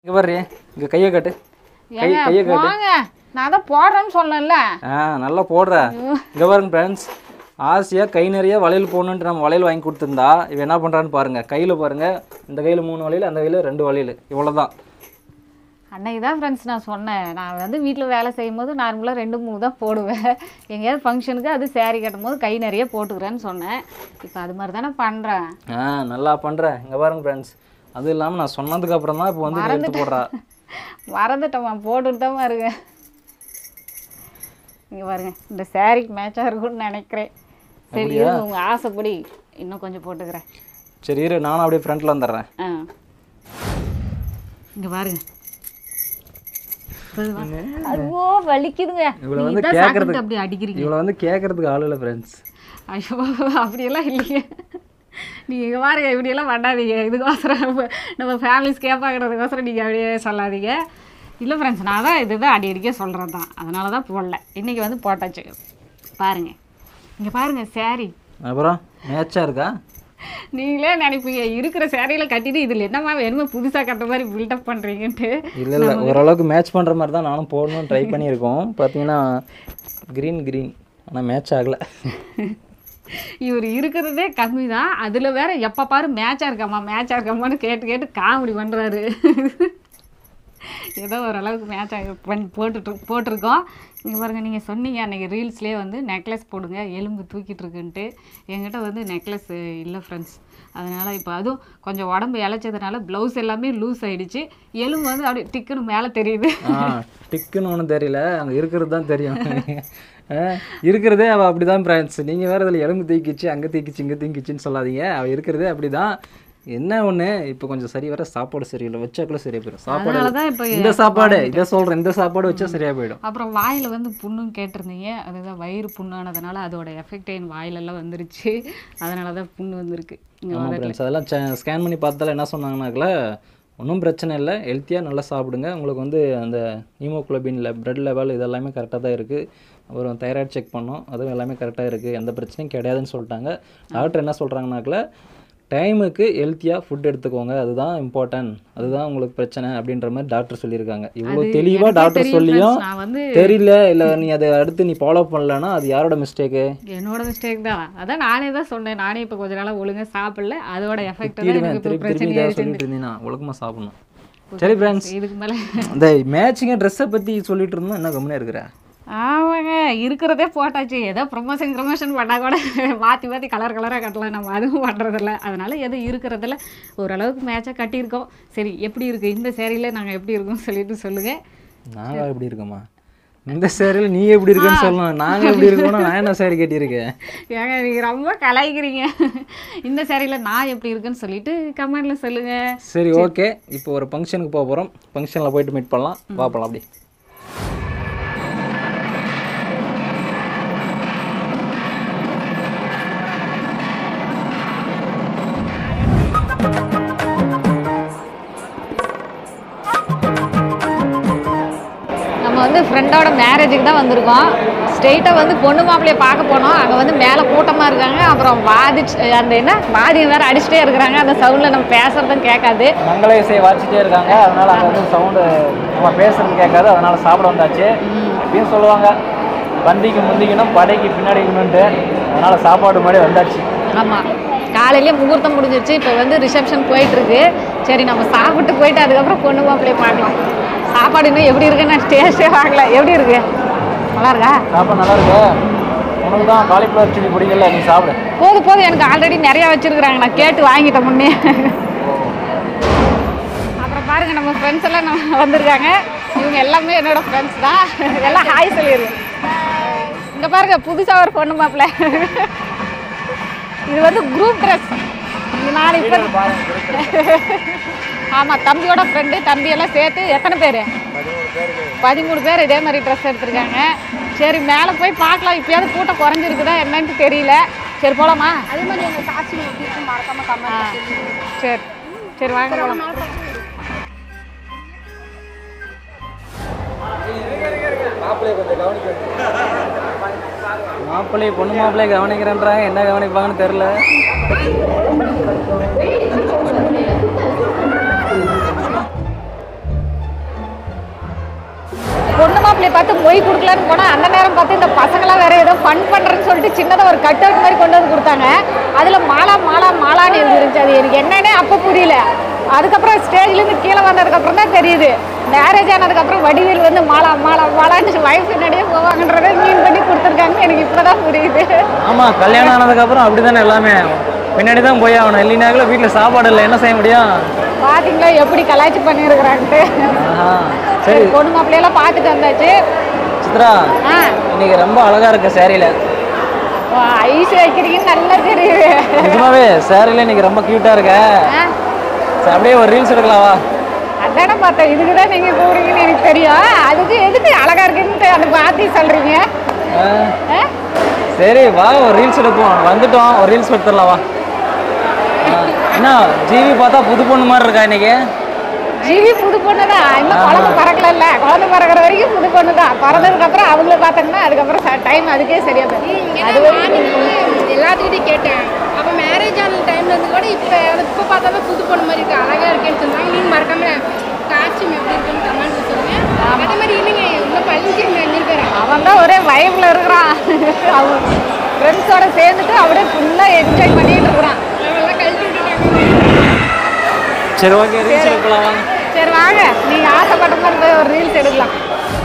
இங்கே வர்றி இங்கே கையை கட்டு கை ஏங்க கையை கட்டு போங்க நான் தான் போடுறேன்னு சொன்னேன்ல ஆ நல்லா போடுற இங்கே பாருங்க ஃப்ரெண்ட்ஸ் ஆசையாக கை நிறைய வளையல் போடணுன்ட்டு நம்ம வளையல் வாங்கி கொடுத்துருந்தா இவன் என்ன பண்ணுறான்னு பாருங்கள் கையில் பாருங்கள் இந்த கையில் மூணு வளையல் அந்த கையில் ரெண்டு வளையல் இவ்வளோதான் அன்னைக்கு தான் ஃப்ரெண்ட்ஸ் நான் சொன்னேன் நான் வந்து வீட்டில் வேலை செய்யும் போது நார்மலாக ரெண்டு மூணு தான் போடுவேன் எங்கேயாவது ஃபங்க்ஷனுக்கு அது saree கட்டும் போது கை நிறைய போட்டுக்கிறேன்னு சொன்னேன் இப்போ அது மாதிரி தானே பண்ணுறேன் ஆ நல்லா பண்ணுற இங்கே பாருங்க ஃப்ரெண்ட்ஸ் அதுவும் இல்லாமல் நான் சொன்னதுக்கு அப்புறம் தான் இப்போ வந்து நீ எடுத்து போடுறா மறந்துட்டேம்மா போட்டுட்டு தான் இருங்க இங்கே பாருங்க இந்த சாரிக்கு மேட்சாக இருக்கும்னு நினைக்கிறேன் சரி இருங்க உங்கள் ஆசைப்படி இன்னும் கொஞ்சம் போட்டுக்கிறேன் சரி இரு நானும் அப்படியே ஃப்ரண்ட்டில் வந்துடுறேன் ஆ இங்கே பாருங்க ஐயோ வலிக்குதுங்க இவ்வளோ நீங்க வந்து இதான் கேட்கறதுக்கு சாக்குன்ட்டு அப்படி அடிக்கிறீங்க இவ்வளோ வந்து கேட்கறதுக்கு ஆள் இல்லை ஃப்ரெண்ட்ஸ் ஐயோ அப்படியெல்லாம் இல்லையே நீங்கள் பாருங்க இப்படியெல்லாம் பண்ணாதீங்க இதுக்கோசரம் நம்ம- நம்ம ஃபேமிலிஸ் கேட்பாங்கிறதுக்கோசரம் நீங்கள் அப்படியே சொல்லாதீங்க இல்லை ஃப்ரெண்ட்ஸ் நான் தான் இதுதான் அடி அடிக்க சொல்கிறது தான் அதனால தான் போடல இன்றைக்கி வந்து போட்டாச்சு பாருங்க இங்கே பாருங்க saree அப்புறம் மேட்சாக இருக்கா நீங்களே நினைப்பீங்க இருக்கிற சேரீயில் கட்டிட்டு இதில் என்னம்மா வேணுமோ புதுசாக கட்ட மாதிரி பில்டப் பண்ணுறீங்கன்ட்டு இல்லை இல்லை ஓரளவுக்கு மேட்ச் பண்ணுற மாதிரி தான் நானும் போடணும்னு ட்ரை பண்ணியிருக்கோம் பார்த்தீங்கன்னா க்ரீன் க்ரீன் ஆனால் மேட்ச் ஆகலை இவர் இருக்கிறதே கம்மி தான் அதில் வேற எப்போ பாரு மேட்சாக இருக்காம்மா மேட்சாக இருக்காமான்னு கேட்டு கேட்டு காமெடி பண்ணுறாரு ஏதோ ஓரளவுக்கு மேட்சாக பண்ணி போட்டுட்டு போட்டிருக்கோம் இங்கே பாருங்க நீங்கள் சொன்னீங்க அன்றைக்கி ரீல்ஸ்லேயே வந்து நெக்லஸ் போடுங்க எலும்பு தூக்கிட்டு இருக்குன்ட்டு என்கிட்ட வந்து நெக்லஸ் இல்லை ஃப்ரெண்ட்ஸ் அதனால் இப்போ அதுவும் கொஞ்சம் உடம்பு இழைச்சதுனால ப்ளவுஸ் எல்லாமே லூஸ் ஆயிடுச்சு எலும்பு வந்து அப்படியே டிக்குன்னு மேலே தெரியுது ஆ டிக்குன்னு ஒன்றும் தெரியல அங்கே இருக்கிறது தான் தெரியும் ஆ, இருக்கிறதே அவள் அப்படி தான் ஃப்ரெண்ட்ஸ் நீங்கள் வேறு இதில் எலும்பு தூக்கிச்சு அங்கே தூக்கிச்சு இங்கே தூக்கிச்சுன்னு சொல்லாதீங்க அவள் இருக்கிறதே அப்படி தான் என்ன ஒன்று இப்போ கொஞ்சம் சரி வர சாப்பாடு சரியில்லை வச்சாக்குள்ள சரியாக போயிடும் சாப்பாடு அதனால தான் இப்போ இந்த சாப்பாடு இதை சொல்கிறேன் இந்த சாப்பாடு வச்சா சரியாக போயிடும் அப்புறம் வாயில் வந்து புண்ணுன்னு கேட்டிருந்தீங்க அதுதான் வயிறு புண்ணானதுனால அதோட எஃபெக்ட் என் வாயிலெல்லாம் வந்துருச்சு அதனால தான் புண்ணு வந்திருக்கு இங்கே ஆமாம் ஃப்ரெண்ட்ஸ் அதெல்லாம் ஸ்கேன் பண்ணி பார்த்தால என்ன சொன்னாங்கனாக்கல ஒன்றும் பிரச்சனை இல்லை ஹெல்த்தியாக நல்லா சாப்பிடுங்க உங்களுக்கு வந்து அந்த ஹீமோகுளோபின் லெ பிளட் லெவல் இது எல்லாமே கரெக்டாக தான் இருக்குது அப்புறம் தைராய்டு செக் பண்ணோம் அதுவும் எல்லாமே கரெக்டாக இருக்குது எந்த பிரச்சனையும் கிடையாதுன்னு சொல்லிட்டாங்க டாக்டர் என்ன சொல்கிறாங்கனாக்கல டைமுக்கு ஹெல்த்தியாக ஃபுட் எடுத்துக்கோங்க அதுதான் இம்பார்ட்டன்ட் அதுதான் உங்களுக்கு பிரச்சனை அப்படின்ற மாதிரி டாக்டர் சொல்லியிருக்காங்க இவ்வளோ தெளிவாக எனக்கே டாக்டர் தெரியும் சொல்லியும் friends. நான் வந்து தெரியல இல்லை நீ அதை அடுத்து நீ ஃபாலோ பண்ணலன்னா அது யாரோட மிஸ்டேக்கு என்னோட மிஸ்டேக் தான் அதான் நானே தான் சொன்னேன் நானே இப்போ கொஞ்ச நாளாக ஒழுங்கா சாப்பிடல அதோட எஃபெக்ட் தான் தீடுவேன் எனக்கு இப்போ திருப்பி திருப்பி பிரச்சனை இதாக சொல்லிட்டு இருந்தீங்கன்னா ஒழுக்கமாக சாப்பிடணும் சரி ஃப்ரெண்ட்ஸ் இதுக்கு மேலே இந்த மேட்சிங்க ட்ரெஸ்ஸை பற்றி சொல்லிட்டு இருந்தோம் என்ன கம்முனே இருக்கிற ஆமாங்க இருக்கிறதே போட்டாச்சு ஏதோ ப்ரொமோஷன் ப்ரொமோஷன் பண்ணால் கூட மாற்றி மாற்றி கலர் கலராக கட்டலாம் நம்ம அதுவும் பண்ணுறதில்ல அதனால எதுவும் இருக்கிறதில்ல ஓரளவுக்கு மேட்சாக கட்டியிருக்கோம் சரி எப்படி இருக்குது இந்த சேரீயில் நாங்கள் எப்படி இருக்கோம் சொல்லிட்டு சொல்லுங்கள் நாங்கள் எப்படி இருக்கோமா இந்த சேரியில் நீ எப்படி இருக்கேன்னு சொல்லணும் நாங்கள் எப்படி இருக்கோம்னா நான் என்ன சேரி கட்டியிருக்கேன் ஏங்க நீங்கள் ரொம்ப கலாய்க்கிறீங்க இந்த சேரீயில் நான் எப்படி இருக்குன்னு சொல்லிட்டு கமெண்ட்டில் சொல்லுங்கள் சரி ஓகே இப்போ ஒரு ஃபங்க்ஷனுக்கு போக போகிறோம் ஃபங்க்ஷனில் போயிட்டு மீட் பண்ணலாம் பார்ப்பலாம் அப்படி நம்ம வந்து ஃப்ரெண்டோட மேரேஜுக்கு தான் வந்திருக்கோம் ஸ்ட்ரெயிட்டாக வந்து பொண்ணு மாப்பிள்ளைய பார்க்க போனோம் அங்கே வந்து மேலே கூட்டமாக இருக்காங்க அப்புறம் வாதி அந்த என்ன வாதியம் வேறு அடிச்சுட்டே இருக்கிறாங்க அந்த சவுண்டில் நம்ம பேசுகிறதும் கேட்காது மங்கள இசை வாசிச்சிட்டே இருக்காங்க அதனால அங்கே வந்து சவுண்டு நம்ம பேசுறது கேட்காது அதனால சாப்பிட வந்தாச்சு அப்படின்னு சொல்லுவாங்க பந்திக்கு முந்திக்கணும் படைக்கு பின்னாடி இருக்கணும்ட்டு அதனால சாப்பாடு மாதிரி வந்தாச்சு ஆமாம் காலையிலேயே முகூர்த்தம் முடிஞ்சிருச்சு இப்போ வந்து ரிசப்ஷன் போயிட்டுருக்கு சரி நம்ம சாப்பிட்டு போயிட்டு அதுக்கப்புறம் பொண்ணு மாப்பிள்ளைய பார்க்கலாம் சாப்பாடு இன்னும் எப்படி இருக்குன்னு நான் டேஸ்ட்டே பார்க்கல எப்படி இருக்கு நல்லா இருக்கா சாப்பாடு நல்லா இருக்கு உனக்கு தான் காலிஃப்ளவர் சில்லி பிடிக்கல நீ சாப்பிடு போதும் போதும் எனக்கு ஆல்ரெடி நிறையா வச்சுருக்குறாங்க நான் கேட்டு வாங்கிட்டேன் முன்னே அப்புறம் பாருங்க நம்ம ஃப்ரெண்ட்ஸ் எல்லாம் நம்ம வந்திருக்காங்க இவங்க எல்லாமே என்னோட ஃப்ரெண்ட்ஸ் தான் எல்லாம் ஹாய் சொல்லிடுங்க இங்கே பாருங்க புதுசாக ஒரு பொண்ணு மாப்பிள்ள இது வந்து குரூப் ட்ரெஸ் இது நான் இப்போ ஆமாம் தம்பியோட ஃப்ரெண்டு தம்பியெல்லாம் சேர்த்து எத்தனை பேர் பதிமூணு பேர் இதே மாதிரி ட்ரெஸ் எடுத்திருக்காங்க சரி மேலே போய் பார்க்கலாம் இப்பயாவது கூட்டம் குறைஞ்சிருக்குதா என்னன்னு தெரியல சரி போலாமா அதே மாதிரி எங்கள் காட்சி எப்படி இருக்கும் மறக்காம ஆ, கமெண்ட் சரி சரி வாங்க போலாம் மாப்பிள்ளைய கொஞ்சம் கவனிக்க மாப்பிள்ளை பொண்ணு மாப்பிள்ளைய கவனிக்கிறேன்றாங்க என்ன கவனிப்பாங்கன்னு தெரில ஃபேமிலியை பார்த்து மொய் கொடுக்கலான்னு போனால் அந்த நேரம் பார்த்து இந்த பசங்களாம் வேற ஏதோ ஃபன் பண்ணுறேன்னு சொல்லிட்டு சின்னதாக ஒரு கட் அவுட் மாதிரி கொண்டு வந்து கொடுத்தாங்க அதில் மாலா மாலா மாலான்னு எழுதிருந்துச்சு அது எனக்கு என்னன்னே அப்போ புரியல அதுக்கப்புறம் ஸ்டேஜ்லேருந்து கீழே வந்ததுக்கப்புறம் தான் தெரியுது மேரேஜ் ஆனதுக்கப்புறம் வடிவேல் வந்து மாலா மாலா மாலான்னு வைஃப் பின்னாடியே போவாங்கன்றதை மீன் பண்ணி கொடுத்துருக்காங்க எனக்கு இப்போ தான் புரியுது ஆமாம் கல்யாணம் ஆனதுக்கப்புறம் அப்படி தானே எல்லாமே பின்னாடி தான் போய் ஆகணும் இல்லைனாக்குள்ள வீட்டில் சாப்பாடு இல்லை என்ன செய்ய முடியும் பார்த்தீங்களா எப்படி கலாய்ச்சி பண்ணியிருக்கிறான்ட்டு ஆஹா சரி சரி பொண்ணு மாப்பிள்ளையெல்லாம் பார்த்துட்டு வந்தாச்சு சித்ரா ஆ இன்னைக்கு ரொம்ப அழகா இருக்க சேரீல ஐஸ் வைக்கிறீங்கன்னு நல்லா தெரியுது நிஜமாவே சேரீல இன்னைக்கு ரொம்ப கியூட்டா இருக்க ஆ சரி, அப்படியே ஒரு ரீல்ஸ் எடுக்கலாவா அதானே பார்த்தேன் இதுக்கு தான் நீங்கள் கூடுறீங்கன்னு எனக்கு தெரியும் அதுக்கு எதுக்கு அழகா இருக்குன்ட்டு அதை மாற்றி சொல்கிறீங்க ஆ, சரி வா ஒரு ரீல்ஸ் எடுப்போம் வந்துட்டோம் ஒரு ரீல்ஸ் எடுத்துடலாம் வா ஆ, என்ன ஜிவி பார்த்தா புது பொண்ணு மாதிரி இருக்கா இன்னைக்கு ஜிவி புது பொண்ணு தான் இன்னும் குழந்தை பறக்கல குழந்தை பறக்கிற வரைக்கும் புது பொண்ணு தான் பிறந்ததுக்கு அப்புறம் அவங்கள பார்த்தோம்னா அதுக்கப்புறம் டைம் அதுக்கே சரியா போயிடும் அது வரைக்கும் எல்லாத்துக்கிட்டையும் கேட்டேன் அப்போ மேரேஜ் ஆன டைம்ல இருந்து கூட இப்போ இப்போ பார்த்தாலும் புது பொண்ணு மாதிரி இருக்கு அழகா இருக்கேன்னு சொன்னாங்க நீங்க மறக்காம காஸ்டியூம் எப்படி இருக்குன்னு கமெண்ட் சொல்லுங்க அதே மாதிரி இல்லைங்க இன்னும் பழிஞ்சு நிற்கிறேன் அவன் தான் ஒரே வைப்ல இருக்கிறான் அவன் ஃப்ரெண்ட்ஸோட சேர்ந்துட்டு அப்படியே ஃபுல்லாக என்ஜாய் பண்ணிட்டு இருக்கிறான் அவெல்லாம் கழட்டி விட்டுட்டாங்க சரி ஓகே ரீல்ஸ் எடுக்கலாம் வாங்க சரி வாங்க நீங்க ஆசைப்பட்ட மாதிரி போய் ஒரு ரீல்ஸ் எடுக்கலாம்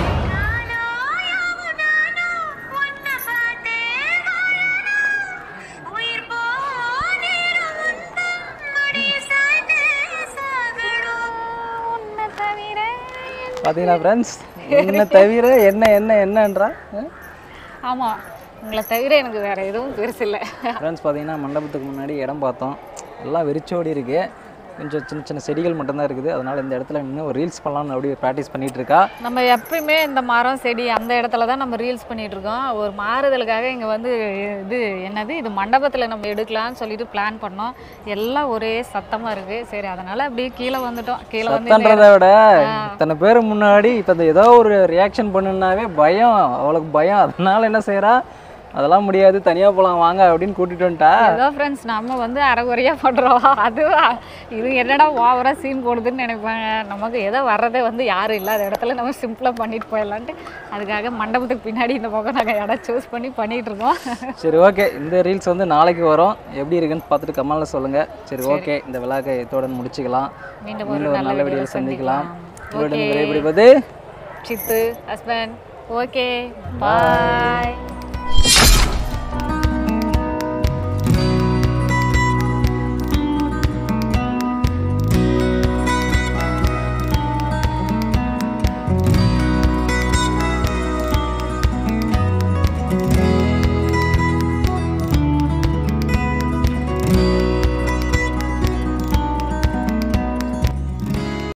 பார்த்தீங்களா ஃப்ரெண்ட்ஸ் என்ன தவிர என்ன என்ன என்னன்றா ஆமா உங்களை தவிர எனக்கு வேற எதுவும் பெருசு இல்லை ஃப்ரெண்ட்ஸ் பார்த்தீங்கன்னா மண்டபத்துக்கு முன்னாடி இடம் பார்த்தோம் எல்லாம் வெறிச்சோடி இருக்கு கொஞ்சம் சின்ன சின்ன செடிகள் மட்டும்தான் இருக்குது அதனால இந்த இடத்துல இன்னும் ஒரு ரீல்ஸ் பண்ணலாம்னு அப்படியே ப்ராக்டிஸ் பண்ணிட்டு இருக்கா நம்ம எப்பயுமே இந்த மரம் செடி அந்த இடத்துல தான் நம்ம ரீல்ஸ் பண்ணிட்டு இருக்கோம் ஒரு மாறுதலுக்காக இங்கே வந்து இது என்னது இது மண்டபத்தில் நம்ம எடுக்கலாம்னு சொல்லிட்டு பிளான் பண்ணோம் எல்லாம் ஒரே சத்தமாக இருக்குது சரி அதனால அப்படியே கீழே வந்துட்டோம் கீழே வந்து இந்த சத்தன்றதை விட இத்தனை பேர் முன்னாடி இப்போ இந்த ஏதோ ஒரு ரியாக்ஷன் பண்ணுனாவே பயம் அவளுக்கு பயம் அதனால என்ன செய்றா அதெல்லாம் முடியாது தனியாக போகலாம் வாங்க அப்படின்னு கூட்டிட்டு வந்துட்டா ஏதோ ஃப்ரெண்ட்ஸ் நம்ம வந்து அரைகுறையாக பண்ணுறோம் அதுவா இது என்னடா ஓவராக சீன் போடுதுன்னு நினைப்பாங்க நமக்கு ஏதோ வர்றதே வந்து யாரும் இல்லாத இடத்துல நம்ம சிம்பிளாக பண்ணிட்டு போயிடலான்ட்டு அதுக்காக மண்டபத்துக்கு பின்னாடி இந்த பக்கம் நாங்கள் இடம் சூஸ் பண்ணி பண்ணிட்டு இருக்கோம் சரி ஓகே இந்த ரீல்ஸ் வந்து நாளைக்கு வரும் எப்படி இருக்குன்னு பார்த்துட்டு கமெண்ட்ல சொல்லுங்க சரி ஓகே இந்த விழாக்கை இதோட முடிச்சுக்கலாம் மீண்டும் மீண்டும் ஒரு நல்ல வீடியோ சந்திக்கலாம் ஓகே உங்களிடம் விடைபெறுவது சித்து ஹஸ்பண்ட் ஓகே பாய்